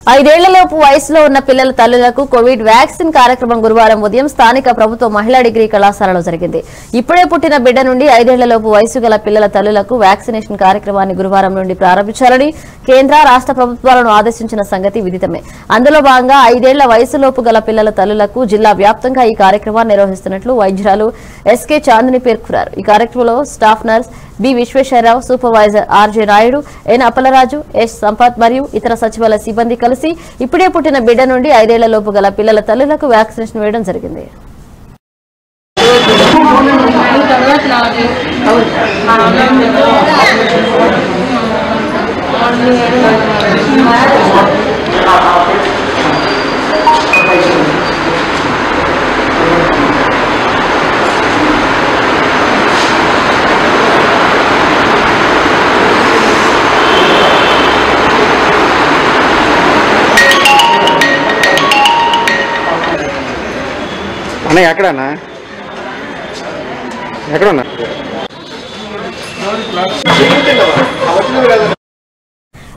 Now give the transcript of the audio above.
ఐదేళ్లలోపు వయసులో ఉన్న పిల్లల తల్లులకు కోవిడ్ వ్యాక్సిన్ కార్యక్రమం గురువారం ఉదయం స్థానిక ప్రభుత్వ మహిళా డిగ్రీ కళాశాలలో జరిగింది ఇప్పుడే పుట్టిన బిడ్డ నుండి ఐదేళ్లలోపు వయసు గల పిల్లల తల్లులకు వ్యాక్సినేషన్ కార్యక్రమాన్ని గురువారం నుండి ప్రారంభించాలని కేంద్ర రాష్ట్ర ప్రభుత్వాలను ఆదేశించిన సంగతి విదితమే అందులో భాగంగా ఐదేళ్ల వయసులోపు గల పిల్లల తల్లులకు జిల్లా వ్యాప్తంగా ఈ కార్యక్రమాన్ని నిర్వహిస్తున్నట్లు వైద్యురాలు ఎస్కే చాందిని పేర్కొన్నారు ఈ కార్యక్రమంలో staff nurse B Visweswararao supervisor R J Naidu N Appalaraju S Sampath మరియు ఇతర సచివాలయ సిబ్బంది కలిసి ఇప్పుడే పుట్టిన బిడ్డ నుండి ఐదేళ్ల లోపు గల పిల్లల తల్లులకు వ్యాక్సినేషన్ వేయడం జరిగింది అన్న ఎక్కడన్నా ఎక్కడన్నా